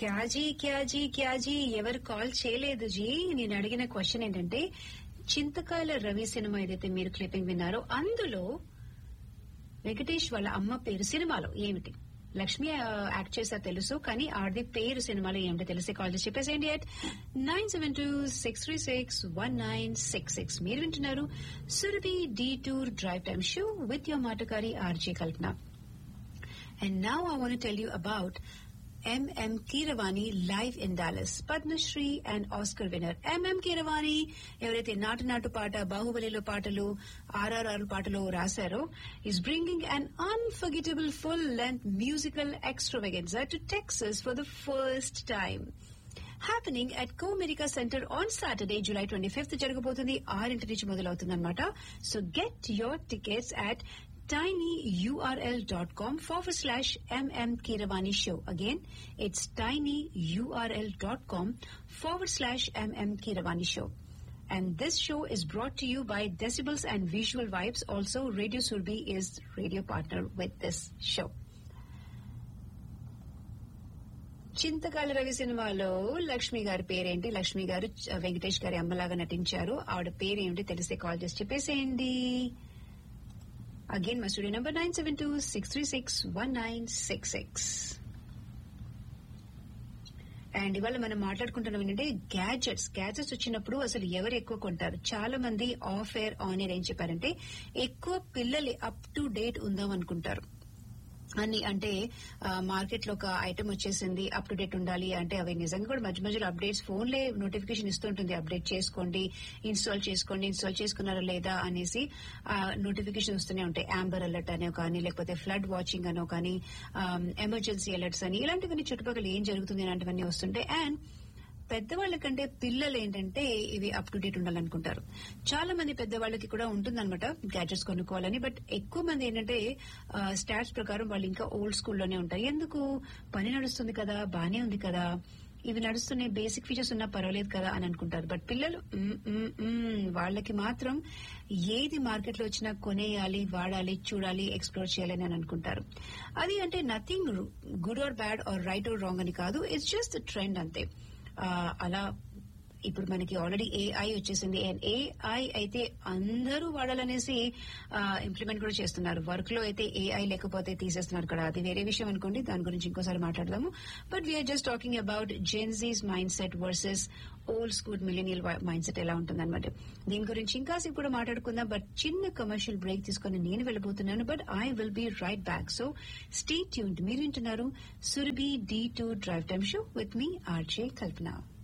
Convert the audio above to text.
క్యాజీ క్యాజీ క్యాజీ ఎవరు కాల్ చేయలేదు జీ నేను అడిగిన క్వశ్చన్ ఏంటంటే చింతకాయల రవి సినిమా ఏదైతే మీరు క్లిప్పింగ్ విన్నారో అందులో వెంకటేష్ వాళ్ళ అమ్మ పేరు సినిమాలో ఏమిటి లక్ష్మి ఆ, యాక్ట్ చేసా తెలుసు కానీ ఆడది పేరు సినిమాలో ఏమిటో తెలిసి కాల్ చేసి చెప్పేసేయండి at nine seven two six three six one nine six six మీరు వింటున్నారు Surabhi D two drive time show with your మాటకారి RJ Kalpana And now I want to tell you about M.M. Kiravani live in Dallas. Padma Shri and Oscar winner. M.M. Kiravani ఎవరైతే నాటు నాటు పాట బాహుబలిలో పాటలు ఆర్ఆర్ఆర్ పాటలు రాశారో is bringing an unforgettable full length musical extravaganza to Texas for the first time happening at Comerica Center on Saturday July twenty fifth జరగబోతుంది ఆరింటి నుంచి మొదలవుతుంది అనమాట so get your tickets at tinyurl.com forward slash mm Kiravani show. Again, it's tinyurl.com forward slash mm Kiravani show. And this show is brought to you by Decibels and Visual Vibes. Also, Radio Surbi is radio partner with this show. Chintakala Ravi సినిమాలో లక్ష్మి గారి పేరేంటి లక్ష్మి గారు చ- వెంకటేష్ గారి అమ్మలాగా నటించారు ఆవిడ పేరేంటి తెలిస్తే కాల్ చేసి చెప్పేసేయండి అగైన్ మా studio number nine seven two six three six one nine six six and ఇవాళ మనం మాట్లాడుకుంటున్నాం ఏంటంటే గ్యాజెట్స్ గ్యాజెట్స్ వచ్చినప్పుడు అసలు ఎవరు ఎక్కువ కొంటారు చాలా మంది ఆఫ్ ఎయిర్ ఆన్ ఎయిర్ ఏం చెప్పారంటే ఎక్కువ పిల్లలు అప్ టు డేట్ ఉందాం అనుకుంటారు అని అంటే మార్కెట్ లో ఒక ఐటమ్ వచ్చేసింది అప్ టు డేట్ ఉండాలి అంటే అవి నిజంగా కూడా మధ్య మధ్యలో అప్డేట్స్ ఫోన్లే నోటిఫికేషన్ ఇస్తుంటుంది అప్డేట్ చేసుకోండి ఇన్స్టాల్ చేసుకోండి ఇన్స్టాల్ చేసుకున్నారా లేదా అనేసి నోటిఫికేషన్ వస్తూనే ఉంటాయి ఆంబర్ అలర్ట్ అనో కానీ లేకపోతే ఫ్లడ్ వాచింగ్ అనో కానీ ఎమర్జెన్సీ అలర్ట్స్ అని ఇలాంటివన్నీ చుట్టుపక్కల ఏం జరుగుతుంది ఇలాంటివన్నీ వస్తుంటాయి అండ్ పెద్దవాళ్ళ కంటే పిల్లలు ఏంటంటే ఇవి అప్ టు డేట్ ఉండాలనుకుంటారు చాలా మంది పెద్దవాళ్ళకి కూడా ఉంటుందన్నమాట గ్యాడ్జెట్స్ కొనుక్కోవాలని బట్ ఎక్కువ మంది ఏంటంటే స్టాట్స్ ప్రకారం వాళ్ళు ఇంకా ఓల్డ్ స్కూల్లోనే ఉంటారు ఎందుకు పని నడుస్తుంది కదా బానే ఉంది కదా ఇవి నడుస్తున్నాయి బేసిక్ ఫీచర్స్ ఉన్నా పర్వాలేదు కదా అని అనుకుంటారు బట్ పిల్లలు మ్మ్, మ్మ్, మ్మ్, వాళ్ళకి మాత్రం ఏది మార్కెట్ లో వచ్చినా కొనేయాలి వాడాలి చూడాలి ఎక్స్ప్లోర్ చేయాలి అని అనుకుంటారు అది అంటే nothing good or bad or right or wrong అని కాదు ఇట్స్ జస్ట్ ట్రెండ్ అంతే ఆ, అలా ఇప్పుడు మనకి ఆల్రెడీ ఏఐ వచ్చేసింది అండ్ ఏఐ అయితే అందరూ వాడాలనేసి ఇంప్లిమెంట్ కూడా చేస్తున్నారు వర్క్ లో అయితే ఏఐ లేకపోతే తీసేస్తున్నారు కదా అది వేరే విషయం అనుకోండి దాని గురించి ఇంకోసారి మాట్లాడదాము but we're just talking about Gen Zs mindset versus old school millennial mindset ఎలా ఉంటుంది అనమాట దీని గురించి ఇంకాసేపు కూడా మాట్లాడుకుందాం బట్ చిన్న కమర్షియల్ బ్రేక్ తీసుకొని నేను వెళ్ళబోతున్నాను but I will be right back so stay tuned మీరు వింటున్నారు Surabhi D two drive time show with మీ ఆర్జే కల్పన